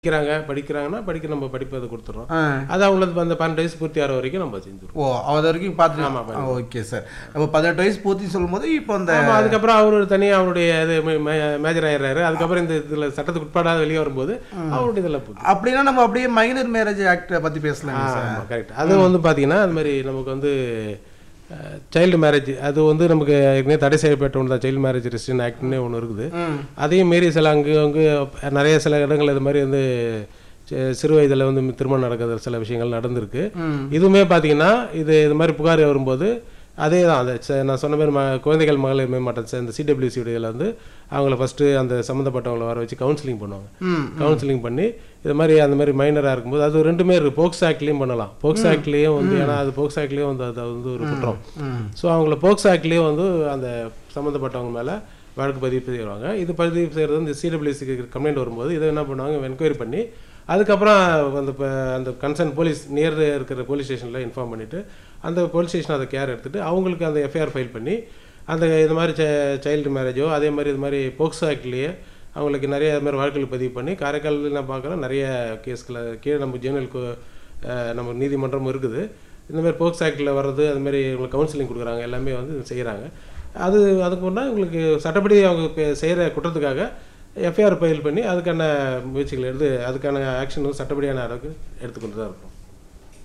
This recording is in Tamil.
படிக்கிறாங்க படிக்கிறாங்கன்னா படிக்க நம்ம படிப்பு அதை கொடுத்துறோம் ஆ. அது அவங்களுக்கு அந்த பன்னெண்டு வயசு பூர்த்தி ஆகிற வரைக்கும் நம்ம செஞ்சுருவோம் ஓ அது வரைக்கும் ஆமா, பார்த்து ஓகே சார் அப்போ பதினெட்டு வயசு பூர்த்தி சொல்லும்போது இப்போ அந்த ஆமா அதுக்கப்புறம் அவர் தனியாக அவருடைய இது மேஜர் ஆயிடுறாரு அதுக்கப்புறம் இந்த இதில் சட்டத்துக்கு உட்படாத வெளியே வரும்போது அவருடைய இதில் புது அப்படின்னா நம்ம அப்படியே மைனர் மேரேஜ் ஆக்ட் பத்தி பேசலாம் சார் ஆமாம் கரெக்ட் அது வந்து பார்த்தீங்கன்னா அது மாதிரி நமக்கு வந்து சைல்டு மேரேஜ் அது வந்து நமக்கு ஏற்கனவே தடை செய்யப்பட்ட ஒன்று தான் சைல்டு மேரேஜ் ரெஸ்ட்ரிக்ஷன் ஆக்ட்னே ஒன்று இருக்குது ம் அதையும் மீறி சில அங்கே அங்கே நிறைய சில இடங்கள் இது மாதிரி வந்து சி- சிறு வயதில் வந்து திருமணம் நடக்கிற சில விஷயங்கள் நடந்திருக்கு ம் இதுவுமே பார்த்தீங்கன்னா இது இது மாதிரி புகார் வரும்போது அதே தான் அந்த ச- நான் சொன்ன மாதிரி ம குழந்தைகள் மகளிர் மேம்பாட்டம் ச- இந்த சிடபிள்யூசி இதில் வந்து அவங்கள ஃபஸ்ட்டு அந்த சம்மந்தப்பட்டவங்களை வர வச்சு கவுன்சிலிங் பண்ணுவாங்க ம் கவுன்சிலிங் பண்ணி இது மாதிரி அந்த மாதிரி மைனராக இருக்கும்போது அது ரெண்டுமே இருக்குது போக்ஸ் ஆக்ட்லேயும் பண்ணலாம் போக்ஸ் ஆக்ட்லேயும் வந்து ஏன்னா அது போக்ஸ் ஆக்ட்லேயும் வந்து அது வந்து ஒரு குற்றம் ம் ஸோ அவங்கள போக்ஸ் ஆக்ட்லேயும் வந்து அந்த சம்மந்தப்பட்டவங்க மேலே வழக்கு பதிவு செய்வாங்க இது பதிவு செய்கிறது இந்த சிடபிள்யூசிக்கு கம்ப்ளைண்ட் வரும்போது இதை என்ன பண்ணுவாங்க என்கொயரி பண்ணி அதுக்கப்புறம் அந்த ப- அந்த கன்சர்ன் போலீஸ் நியர் இருக்கிற போலீஸ் ஸ்டேஷனில் இன்ஃபார்ம் பண்ணிவிட்டு அந்த போலீஸ் ஸ்டேஷன் அதை கேர் எடுத்துட்டு அவங்களுக்கு அந்த எஃப்ஐஆர் ஃபைல் பண்ணி அந்த இது மாதிரி சைல்டு மேரேஜோ அதே மாதிரி இது மாதிரி போக்சோ ஆக்ட்லேயே அவங்களுக்கு நிறைய இது மாதிரி வழக்குகள் பதிவு பண்ணி காரைக்காலில் நான் பார்க்குறேன் நிறைய கேஸ்களை கீழே நம்ம ஜேர்னலுக்கு நம்ம நீதிமன்றம் இருக்குது இந்த மாதிரி போக்ஸ் ஆக்டில் வர்றது அது மாதிரி இவங்களுக்கு கவுன்சிலிங் கொடுக்குறாங்க எல்லாமே வந்து செய்கிறாங்க அது அதுக்கு முன்னா உங்களுக்கு சட்டப்படி அவங்க செய்கிற குற்றத்துக்காக எஃப்ஐஆர் ஃபைல் பண்ணி அதுக்கான முயற்சிகள் எடுத்து அதுக்கான ஆக்ஷன் வந்து சட்டப்படியான அளவுக்கு எடுத்துக்கொண்டு தான் இருக்கும்